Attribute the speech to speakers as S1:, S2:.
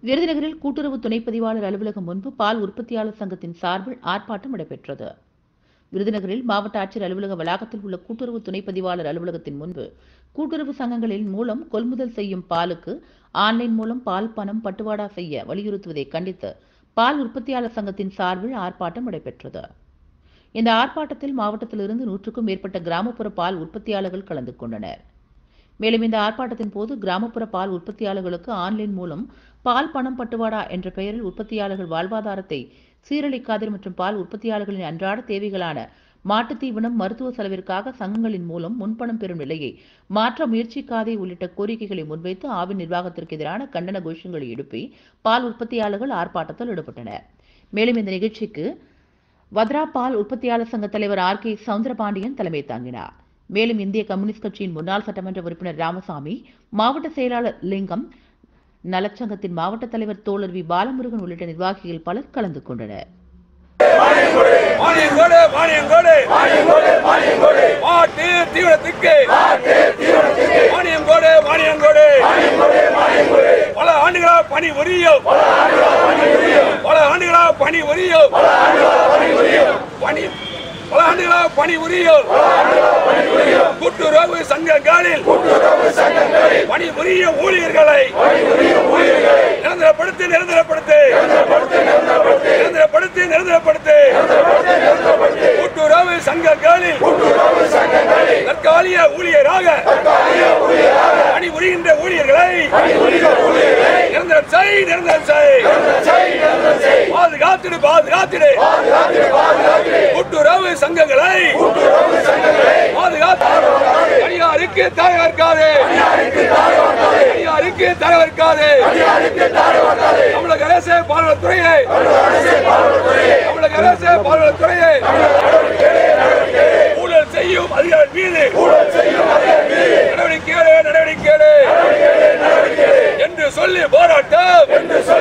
S1: விருதுநகரில் கூட்டுறவு துணைப் பதிவாளர் அலுவலகம் முன்பு பால் உற்பத்தியாளர் சங்கத்தின் சார்பில் ஆர்ப்பாட்டம் நடைபெற்றது விருதுநகரில் மாவட்ட ஆட்சியர் அலுவலக வளாகத்தில் உள்ள கூட்டுறவு துணைப் பதிவாளர் அலுவலகத்தின் முன்பு கூட்டுறவு சங்கங்களின் மூலம் கொள்முதல் செய்யும் பாலுக்கு ஆன்லைன் மூலம் பால் பணம் பட்டுவாடா செய்ய வலியுறுத்துவதை கண்டித்து பால் உற்பத்தியாளர் சங்கத்தின் சார்பில் ஆர்ப்பாட்டம் நடைபெற்றது இந்த ஆர்ப்பாட்டத்தில் மாவட்டத்திலிருந்து நூற்றுக்கும் மேற்பட்ட கிராமப்புற பால் உற்பத்தியாளர்கள் கலந்து கொண்டனர் மேலும் இந்த ஆர்ப்பாட்டத்தின் போது கிராமப்புற பால் உற்பத்தியாளர்களுக்கு ஆன்லைன் மூலம் பால் பணம் பட்டுவாடா என்ற பெயரில் உற்பத்தியாளர்கள் வாழ்வாதாரத்தை சீரழிக்காதீர் மற்றும் பால் உற்பத்தியாளர்களின் அன்றாட தேவைகளான மாட்டுத் தீவனம் மருத்துவ செலவிற்காக சங்கங்களின் மூலம் முன்பணம் பெறும் நிலையை மாற்ற முயற்சிக்காதே உள்ளிட்ட கோரிக்கைகளை முன்வைத்து ஆவின் நிர்வாகத்திற்கு எதிரான கண்டன கோஷங்களை எழுப்பி பால் உற்பத்தியாளர்கள் ஆர்ப்பாட்டத்தில் ஈடுபட்டனர் மேலும் இந்த நிகழ்ச்சிக்கு வத்ரா பால் உற்பத்தியாளர் சங்க தலைவர் ஆர் கே சவுந்தரபாண்டியன் தலைமை தாங்கினார் மேலும் இந்திய கம்யூனிஸ்ட் கட்சியின் முன்னாள் சட்டமன்ற உறுப்பினர் ராமசாமி மாவட்ட செயலாளர் லிங்கம் நலச்சங்கத்தின் மாவட்ட தலைவர் தோழர் வி பாலமுருகன் உள்ளிட்ட நிர்வாகிகள் பலர் கலந்து கொண்டனர்
S2: மானியங்கோடு மானியங்கோடு மாட்டு தீவனத்துக்கு மானியங்கோடு மானியங்கோடு பல ஆண்டுகளா பணி உரியும் பல ஆண்டுகளா பணி உரியும் பணி பல ஆண்டுகளா பணி உரியும் கூட்டுறவு சங்கங்களில் பணி புரியும் ஊழியர்களை நிரந்தரப்படுத்தி நிரந்தரப்படுத்தி நிரந்தரப்படுத்தி நிரந்தரப்படுத்தி கூட்டுறவு சங்கங்களில் தற்காலிக ஊழியராக பணி புரிகின்ற ஊழியர்களை நிரந்தரம் செய் நிரந்தரம் செய் பாதுகாத்திடு பாதுகாத்திடு கூட்டுறவு சங்கங்களை பாதுகாத்து தனியாருக்கு தலைவர்க்காது தனியாருக்கு தலைவர்க்காது தமிழக அரசு பால்வளத்துறையை தமிழக அரசு பால்வளத்துறையை ஊழல் செய்யும் அதிகாரி மீது நடவடிக்கை எடு, நடவடிக்கை எடு. என்று சொல்லி போராட்டம்